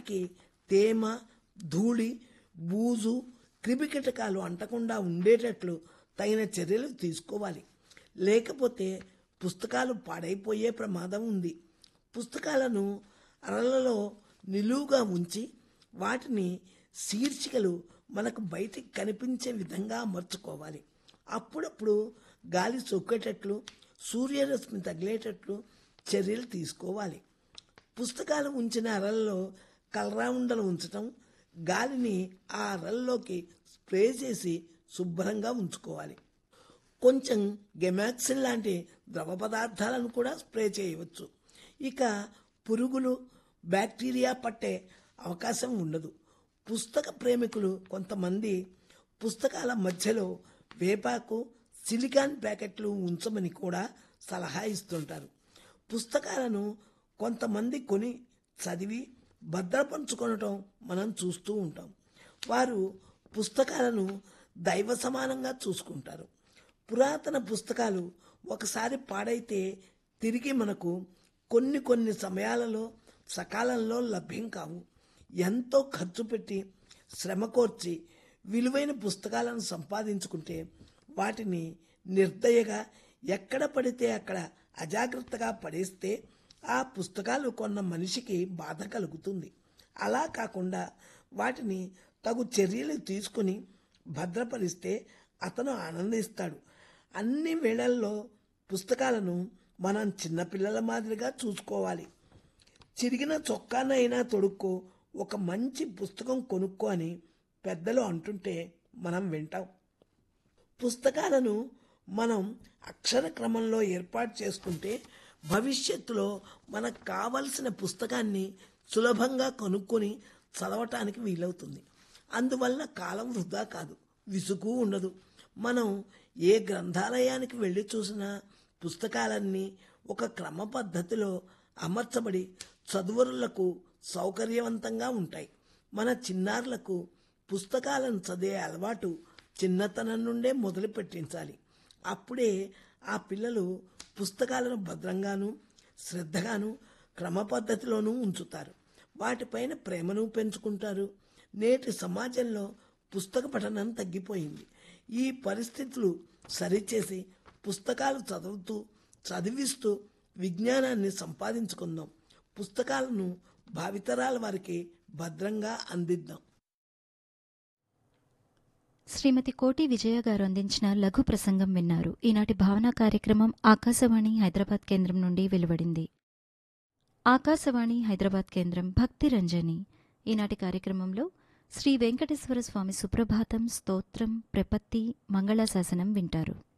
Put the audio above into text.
వాటికి తేమ ధూళి బూజు క్రిమికీటకాలు అంటకుండా ఉండేటట్లు తగిన చర్యలు తీసుకోవాలి లేకపోతే పుస్తకాలు పాడైపోయే ప్రమాదం ఉంది పుస్తకాలను అరలలో నిలువుగా ఉంచి వాటిని శీర్షికలు మనకు బయటికి కనిపించే విధంగా అమర్చుకోవాలి అప్పుడప్పుడు గాలి సొక్కేటట్లు సూర్యరశ్మి తగిలేటట్లు చర్యలు తీసుకోవాలి పుస్తకాలు ఉంచిన అరల్లో కలరా ఉండలు ఉంచటం గాలిని ఆ అరల్లోకి స్ప్రే చేసి శుభ్రంగా ఉంచుకోవాలి కొంచెం గెమాక్సిన్ లాంటి ద్రవ పదార్థాలను కూడా స్ప్రే చేయవచ్చు ఇక పురుగులు బ్యాక్టీరియా పట్టే అవకాశం ఉండదు పుస్తక ప్రేమికులు కొంతమంది పుస్తకాల మధ్యలో వేపాకు సిలికాన్ ప్యాకెట్లు ఉంచమని కూడా సలహా ఇస్తుంటారు పుస్తకాలను కొంతమంది కొని చదివి భద్రపరుచుకొనటం మనం చూస్తూ ఉంటాం వారు పుస్తకాలను దైవ సమానంగా చూసుకుంటారు పురాతన పుస్తకాలు ఒకసారి పాడైతే తిరిగి మనకు కొన్ని కొన్ని సమయాలలో సకాలంలో లభ్యం కావు ఎంతో ఖర్చు పెట్టి శ్రమ కోర్చి విలువైన పుస్తకాలను సంపాదించుకుంటే వాటిని నిర్దయగా ఎక్కడ పడితే అక్కడ అజాగ్రత్తగా పడేస్తే ఆ పుస్తకాలు కొన్న మనిషికి బాధ కలుగుతుంది అలా కాకుండా వాటిని తగు చర్యలు తీసుకుని భద్రపరిస్తే అతను ఆనందిస్తాడు అన్ని వేళల్లో పుస్తకాలను మనం చిన్నపిల్లల మాదిరిగా చూసుకోవాలి చిరిగిన చొక్కానైనా తొడుక్కో ఒక మంచి పుస్తకం కొనుక్కో అని పెద్దలు అంటుంటే మనం వింటాం పుస్తకాలను మనం అక్షర క్రమంలో ఏర్పాటు చేసుకుంటే భవిష్యత్తులో మనకు కావలసిన పుస్తకాన్ని సులభంగా కొనుక్కొని చదవటానికి వీలవుతుంది అందువల్ల కాలం వృధా కాదు విసుగు ఉండదు మనం ఏ గ్రంథాలయానికి వెళ్ళి చూసినా పుస్తకాలన్నీ ఒక క్రమ పద్ధతిలో అమర్చబడి చదువరులకు సౌకర్యవంతంగా ఉంటాయి మన చిన్నారులకు పుస్తకాలను చదివే అలవాటు చిన్నతనం నుండే మొదలు పెట్టించాలి అప్పుడే ఆ పిల్లలు పుస్తకాలను భద్రంగాను శ్రద్ధగాను క్రమ పద్ధతిలోనూ ఉంచుతారు వాటిపైన ప్రేమను పెంచుకుంటారు నేటి సమాజంలో పుస్తక పఠనం తగ్గిపోయింది ఈ పరిస్థితులు సరిచేసి పుస్తకాలు చదువుతూ చదివిస్తూ విజ్ఞానాన్ని సంపాదించుకుందాం పుస్తకాలను భావితరాల వారికి భద్రంగా అందిద్దాం శ్రీమతి కోటి విజయ గారు అందించిన లఘు ప్రసంగం విన్నారు ఈనాటి భావన కార్యక్రమం ఆకాశవాణి హైదరాబాద్ కేంద్రం నుండి వెలువడింది ఆకాశవాణి హైదరాబాద్ కేంద్రం భక్తి రంజని ఈనాటి కార్యక్రమంలో శ్రీ వెంకటేశ్వర స్వామి సుప్రభాతం స్తోత్రం ప్రపత్తి మంగళాశాసనం వింటారు